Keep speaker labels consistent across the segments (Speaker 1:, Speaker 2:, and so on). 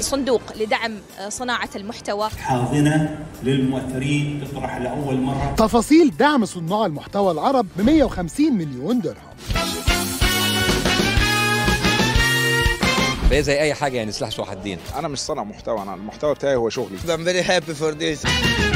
Speaker 1: صندوق لدعم صناعة المحتوى
Speaker 2: حاضنة للمؤثرين تطرح لأول مرة
Speaker 3: تفاصيل دعم صناع المحتوى العرب ب 150 مليون درهم
Speaker 4: فهي زي اي حاجه يعني سلاح ذو حدين
Speaker 5: انا مش صانع محتوى انا المحتوى بتاعي هو شغلي
Speaker 6: I'm very happy for this.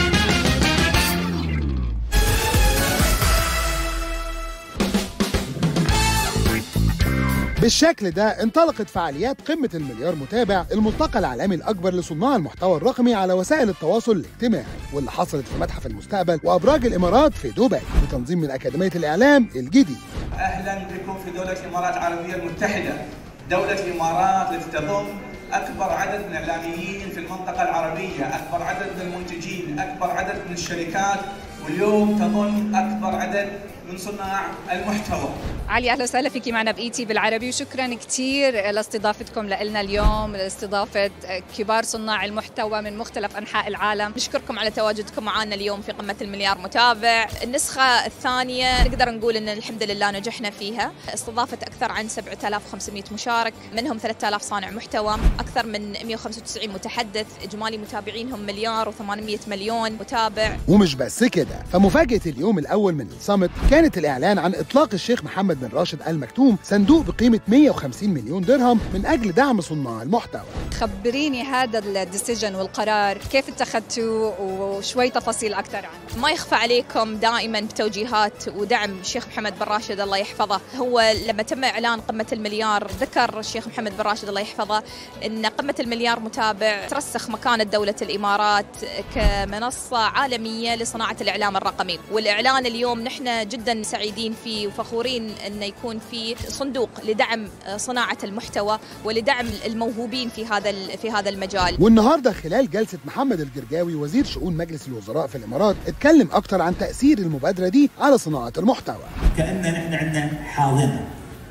Speaker 3: بالشكل ده انطلقت فعاليات قمة المليار متابع الملتقى العالمي الأكبر لصناع المحتوى الرقمي على وسائل التواصل الاجتماعي واللي حصلت في متحف المستقبل وأبراج الإمارات في دبي بتنظيم من أكاديمية الإعلام الجديد
Speaker 7: اهلا بكم في دوله الامارات العربيه المتحده. دوله الامارات التي تضم اكبر عدد من الاعلاميين في المنطقه العربيه، اكبر عدد من المنتجين، اكبر عدد من الشركات، واليوم تضم اكبر عدد من صناع المحتوى.
Speaker 8: علي اهلا وسهلا فيكي معنا بايتي بالعربي وشكرا كثير لاستضافتكم لنا اليوم لاستضافه كبار صناع المحتوى من مختلف انحاء العالم نشكركم على تواجدكم معنا اليوم في قمه المليار متابع النسخه الثانيه نقدر نقول ان الحمد لله نجحنا فيها استضافت اكثر عن 7500 مشارك منهم 3000 صانع محتوى اكثر من 195 متحدث اجمالي متابعينهم مليار و800 مليون متابع
Speaker 3: ومش بس كده فمفاجأة اليوم الأول من الصمت كانت الإعلان عن إطلاق الشيخ محمد بن راشد آل مكتوم صندوق بقيمة 150 مليون درهم من أجل دعم صناع المحتوى
Speaker 8: خبريني هذا الديسيجن والقرار كيف اتخذتوه وشوي تفاصيل اكثر عنه
Speaker 1: ما يخفى عليكم دائما بتوجيهات ودعم الشيخ محمد بن راشد الله يحفظه هو لما تم اعلان قمه المليار ذكر الشيخ محمد بن راشد الله يحفظه ان قمه المليار متابع ترسخ مكانه دوله الامارات كمنصه عالميه لصناعه الاعلام الرقمي والاعلان اليوم نحن جدا سعيدين فيه وفخورين انه يكون في صندوق لدعم صناعه المحتوى ولدعم الموهوبين في هذا في هذا المجال
Speaker 3: والنهارده خلال جلسة محمد الجرجاوي وزير شؤون مجلس الوزراء في الإمارات اتكلم أكتر عن تأثير المبادرة دي على صناعة المحتوى
Speaker 2: كأن نحن عندنا حاضنة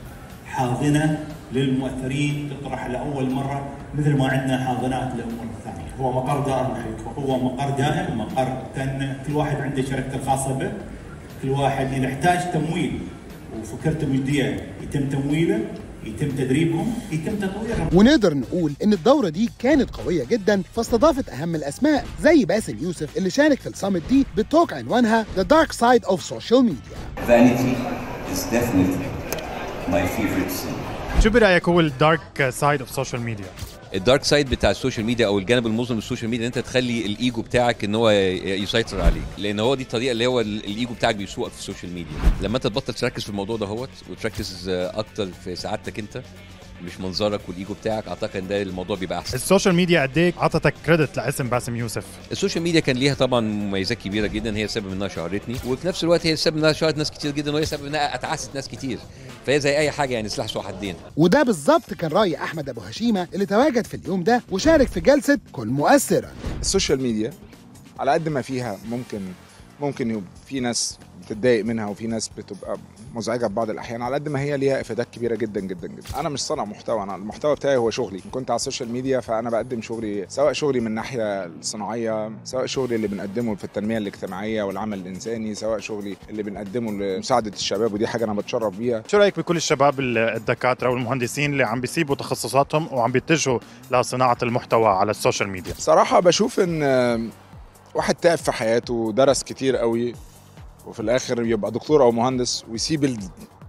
Speaker 2: حاضنة للمؤثرين تطرح لأول مرة مثل ما عندنا حاضنات للأمور الثانية هو مقر دائم الحقيقة هو مقر دائم مقر كان كل واحد عنده شركته الخاصة به كل واحد إذا احتاج تمويل وفكرته مجدية يتم تمويله يتم تدريبهم يتم تطويرهم
Speaker 3: ونقدر نقول إن الدورة دي كانت قوية جدا فاستضافت أهم الأسماء زي باسل يوسف اللي شارك في الصامت دي بتوك عنوانها The Dark Side of Social Media
Speaker 9: Vanity is definitely my favorite sin.
Speaker 10: شو برايك هو الدارك سايد اوف سوشيال ميديا
Speaker 4: الدارك سايد بتاع السوشيال ميديا او الجانب المظلم للسوشيال ميديا ان انت تخلي الايجو بتاعك ان هو يسيطر عليك لان هو دي الطريقه اللي هو الايجو بتاعك بيسوقك في السوشيال ميديا لما انت تبطل تركز في الموضوع ده هوت وتركز اكتر في سعادتك انت مش منظرك والايجو بتاعك اعتقد ان ده الموضوع بيبقى احسن
Speaker 10: السوشيال ميديا قد ايه عطتك كريدت لاسم باسم يوسف
Speaker 4: السوشيال ميديا كان ليها طبعا مميزات كبيره جدا هي السبب انها شهرتني وفي نفس الوقت هي السبب انها شهرت ناس كتير جدا وهي السبب انها اتعست ناس كتير فهي زي اي حاجه يعني سلاح ذو حدين
Speaker 3: وده بالظبط كان رأي أحمد أبو هشيمة اللي تواجد في اليوم ده وشارك في جلسة كن مؤثرا
Speaker 5: السوشيال ميديا على قد ما فيها ممكن ممكن يبقى في ناس بتتضايق منها وفي ناس بتبقى مزعجه في بعض الاحيان على قد ما هي ليها افادات كبيره جدا جدا جدا انا مش صانع محتوى انا المحتوى بتاعي هو شغلي كنت على السوشيال ميديا فانا بقدم شغلي سواء شغلي من الناحيه الصناعيه سواء شغلي اللي بنقدمه في التنميه الاجتماعيه والعمل الانساني سواء شغلي اللي بنقدمه لمساعده الشباب ودي حاجه انا بتشرف بيها
Speaker 10: شو رايك بكل الشباب ال- الدكاتره والمهندسين اللي عم بيسيبوا تخصصاتهم وعم بيتجهوا لصناعه المحتوى على السوشيال ميديا
Speaker 5: صراحه بشوف ان آه، واحد تعب في حياته ودرس كتير قوي وفي الاخر يبقى دكتور او مهندس ويسيب ال-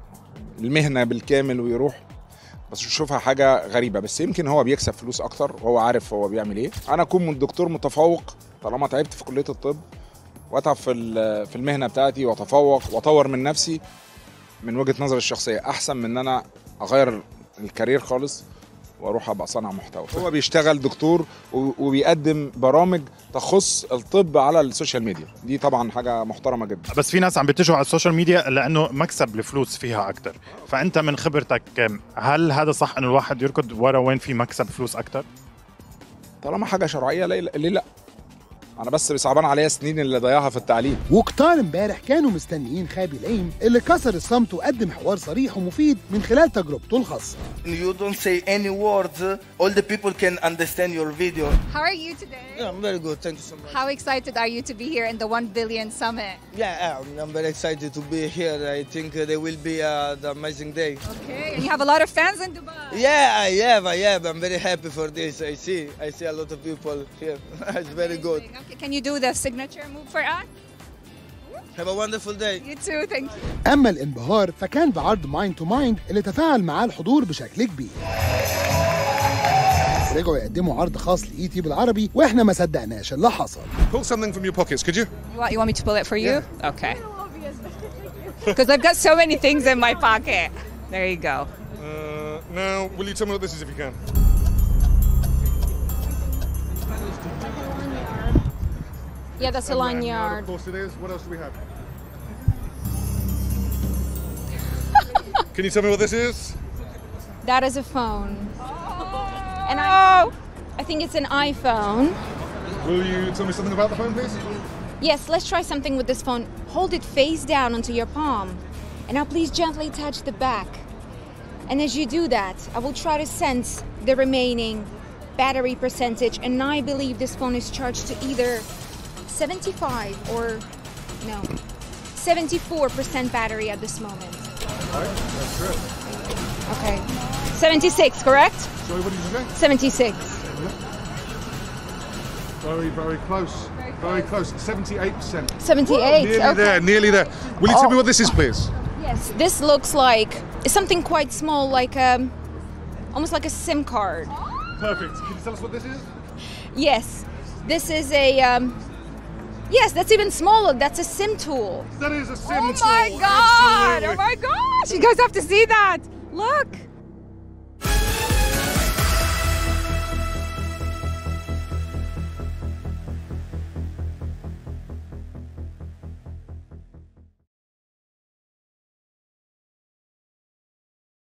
Speaker 5: المهنه بالكامل ويروح بس بشوفها حاجه غريبه بس يمكن هو بيكسب فلوس اكتر وهو عارف هو بيعمل ايه انا اكون من دكتور متفوق طالما تعبت في كليه الطب واتعب في ال- في المهنه بتاعتي واتفوق واطور من نفسي من وجهه نظري الشخصيه احسن من ان انا اغير الكارير خالص واروح ابقى صانع محتوى هو بيشتغل دكتور و- وبيقدم برامج تخص الطب على السوشيال ميديا دي طبعا حاجه محترمه جدا
Speaker 10: بس في ناس عم بيتجهوا على السوشيال ميديا لانه مكسب الفلوس فيها اكثر فانت من خبرتك هل هذا صح انه الواحد يركض ورا وين في مكسب فلوس اكثر
Speaker 5: طالما حاجه شرعيه ليه ليه لا انا بس صعبان عليا سنين اللي ضيعها في التعليم
Speaker 3: وكتار امبارح كانوا مستنيين خابي العين اللي كسر الصمت وقدم حوار صريح ومفيد من خلال تجربته الخاصة
Speaker 6: You don't say any words. All the people can understand your video.
Speaker 8: How are you today?
Speaker 6: Yeah, I'm very good. Thank you so much.
Speaker 8: How excited are you to be here in the 1 billion summit?
Speaker 6: Yeah, I'm, I'm very excited to be here. I think uh, there will be uh, the amazing day.
Speaker 8: Okay, and you have a lot of fans in Dubai.
Speaker 6: Yeah, I have. I have. I'm very happy for this. I see. I see a lot of people here. it's very good.
Speaker 8: Okay, can you do the signature move for us?
Speaker 6: Have a wonderful day.
Speaker 8: You too, thank you.
Speaker 3: أما الانبهار فكان بعرض مايند تو مايند اللي تفاعل معاه الحضور بشكل كبير رجعوا يقدموا عرض خاص لإي تي بالعربي واحنا ما صدقناش اللي حصل
Speaker 11: Pull something from your pockets, could you?
Speaker 8: You want, you want me to pull it for you? Okay. Because I've got so many things in my pocket. There you go.
Speaker 11: Uh, now, will you tell me what this is if you can?
Speaker 8: Yeah, that's a
Speaker 11: And- and
Speaker 8: lanyard.
Speaker 11: Of course it is. What else do we have? Can you tell me what this is?
Speaker 12: That is a phone. And I, I think it's an iPhone.
Speaker 11: Will you tell me something about the phone, please?
Speaker 12: Yes, let's try something with this phone. Hold it face down onto your palm. And now please gently touch the back. And as you do that, I will try to sense the remaining battery percentage. And I believe this phone is charged to either 75 or no, 74% battery at this moment.
Speaker 11: Right, that's correct.
Speaker 12: Okay. 76, correct?
Speaker 11: Sorry, what did you say?
Speaker 12: 76.
Speaker 11: Very, very close. Very close. 78%.
Speaker 12: 78,
Speaker 11: Nearly
Speaker 12: okay.
Speaker 11: there, nearly there. Will you tell me
Speaker 12: Oh.
Speaker 11: what this is, please?
Speaker 12: Yes, this looks like something quite small, like um, almost like a SIM card.
Speaker 11: Perfect. Can you tell us what this is?
Speaker 12: Yes, this is a. Um, yes, that's even smaller. That's a SIM tool.
Speaker 11: That is a SIM
Speaker 8: Oh my
Speaker 11: tool,
Speaker 8: god!
Speaker 11: absolutely.
Speaker 8: Oh my gosh! You guys have to see that. Look.